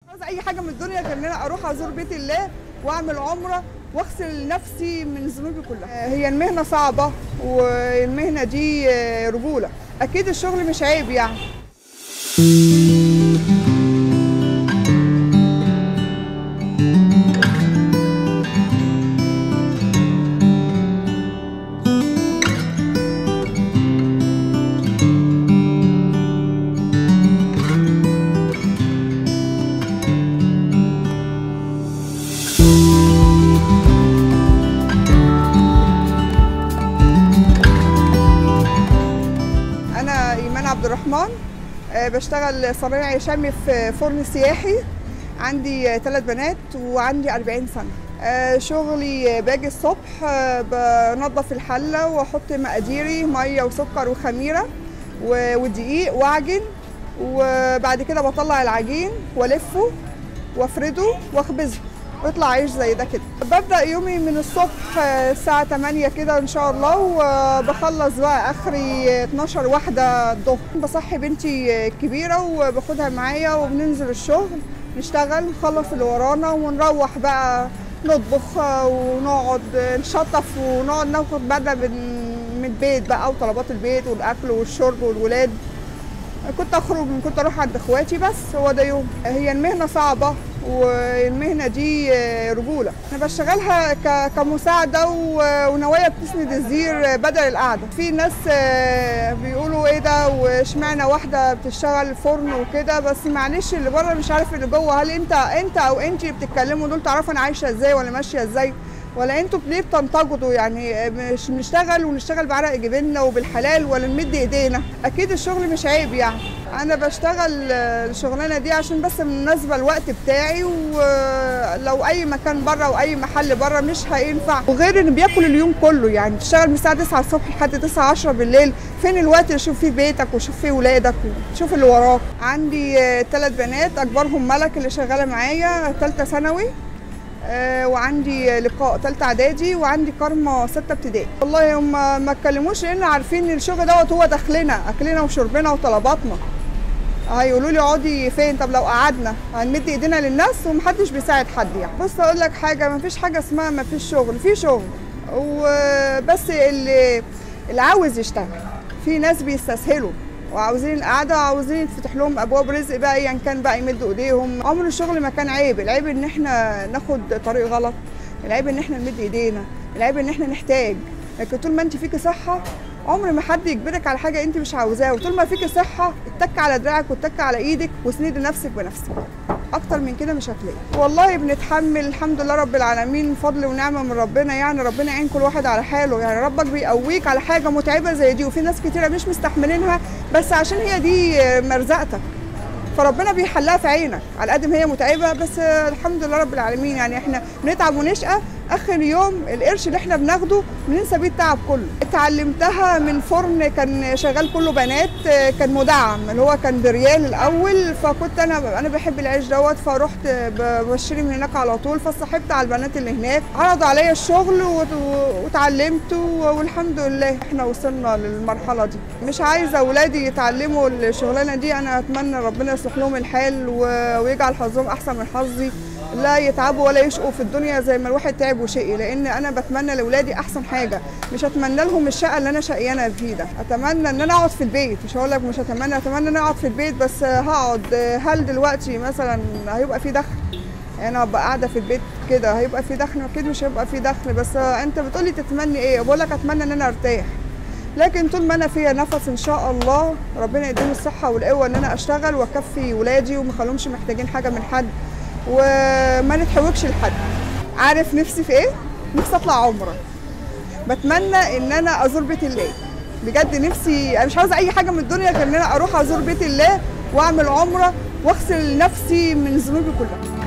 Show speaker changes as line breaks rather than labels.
عاوزه اي حاجه من الدنيا غير ان انا اروح ازور بيت الله واعمل عمره واغسل نفسي من ذنوبي كلها هي المهنه صعبه والمهنه دي رجوله اكيد الشغل مش عيب يعني انا ايمان عبد الرحمن آه، بشتغل صنايعي شامي في فرن سياحي عندي ثلاث بنات وعندي 40 سنه آه، شغلي باجي الصبح آه، بنظف الحله واحط مقاديري ميه وسكر وخميره و- ودقيق واعجن وبعد كده بطلع العجين والفه وافرده واخبزه ويطلع عيش زي ده كده ببدا يومي من الصبح آه، الساعه 8 كده ان شاء الله وبخلص بقى اخري 12 واحده الظهر بصحي بنتي الكبيره وباخدها معايا وبننزل الشغل نشتغل نخلص اللي ورانا ونروح بقى نطبخ آه، ونقعد نشطف ونقعد ناخد بالنا من من البيت بقى وطلبات البيت والاكل والشرب والولاد كنت اخرج كنت اروح عند اخواتي بس هو ده يوم هي المهنه صعبه والمهنه دي رجوله انا بشتغلها ك- كمساعده و- ونوايا بتسند الزير بدل القعده في ناس آه، بيقولوا ايه ده واشمعنى واحده بتشتغل فرن وكده بس معلش اللي بره مش عارف اللي جوه هل انت انت او انت بتتكلموا دول تعرفوا انا عايشه ازاي ولا ماشيه ازاي ولا انتوا ليه بتنتقدوا يعني مش نشتغل ونشتغل بعرق جبيننا وبالحلال ولا نمد ايدينا اكيد الشغل مش عيب يعني انا بشتغل آه، الشغلانه دي عشان بس مناسبه الوقت بتاعي ولو اي مكان بره او اي محل بره مش هينفع وغير ان بياكل اليوم كله يعني تشتغل من الساعه 9 الصبح لحد 9 10 بالليل فين الوقت اللي تشوف فيه بيتك وشوف فيه ولادك وتشوف اللي وراك عندي ثلاث بنات اكبرهم ملك اللي شغاله معايا ثالثه ثانوي آه، وعندي لقاء ثالثه اعدادي وعندي كارما سته ابتدائي والله هم ما اتكلموش لان عارفين ان الشغل دوت هو دخلنا اكلنا وشربنا وطلباتنا هيقولوا لي اقعدي فين طب لو قعدنا هنمد ايدينا للناس ومحدش بيساعد حد يعني بص اقول لك حاجه ما فيش حاجه اسمها ما فيش شغل في شغل وبس اللي اللي عاوز يشتغل في ناس بيستسهلوا وعاوزين القعده وعاوزين يتفتح لهم ابواب رزق بقى ايا كان بقى يمدوا ايديهم عمر الشغل ما كان عيب العيب ان احنا ناخد طريق غلط العيب ان احنا نمد ايدينا العيب ان احنا نحتاج لكن طول ما انت فيكي صحه عمر ما حد يجبرك على حاجه انت مش عاوزاها وطول ما فيكي صحه اتك على دراعك واتك على ايدك واسندي نفسك بنفسك اكتر من كده مش هتلاقي والله بنتحمل الحمد لله رب العالمين فضل ونعمه من ربنا يعني ربنا يعين كل واحد على حاله يعني ربك بيقويك على حاجه متعبه زي دي وفي ناس كتيره مش مستحملينها بس عشان هي دي مرزقتك فربنا بيحلها في عينك على قد ما هي متعبه بس الحمد لله رب العالمين يعني احنا بنتعب ونشقى اخر يوم القرش اللي احنا بناخده بننسى بيه التعب كله اتعلمتها من فرن كان شغال كله بنات كان مدعم اللي هو كان بريال الاول فكنت انا انا بحب العيش دوت فرحت ب- بشتري من هناك على طول فصاحبت على البنات اللي هناك عرضوا عليا الشغل وت- واتعلمت والحمد لله احنا وصلنا للمرحله دي مش عايزه اولادي يتعلموا الشغلانه دي انا اتمنى ربنا يصلح لهم الحال و- ويجعل حظهم احسن من حظي لا يتعبوا ولا يشقوا في الدنيا زي ما الواحد تعب وشقي لان انا بتمنى لاولادي احسن حاجه مش اتمنى لهم الشقه اللي انا شقيانه فيه ده اتمنى ان انا اقعد في البيت مش هقول لك مش اتمنى اتمنى ان انا اقعد في البيت بس هقعد هل دلوقتي مثلا هيبقى في دخل انا ابقى قاعده في البيت كده هيبقى في دخل اكيد مش هيبقى في دخل بس انت بتقولي تتمني ايه بقول لك اتمنى ان انا ارتاح لكن طول ما انا فيها نفس ان شاء الله ربنا يديني الصحه والقوه ان انا اشتغل واكفي ولادي وما اخليهمش محتاجين حاجه من حد وما نتحوجش لحد عارف نفسي في ايه نفسي اطلع عمره بتمنى ان انا ازور بيت الله بجد نفسي انا مش عاوزه اي حاجه من الدنيا غير ان انا اروح ازور بيت الله واعمل عمره واغسل نفسي من ذنوبي كلها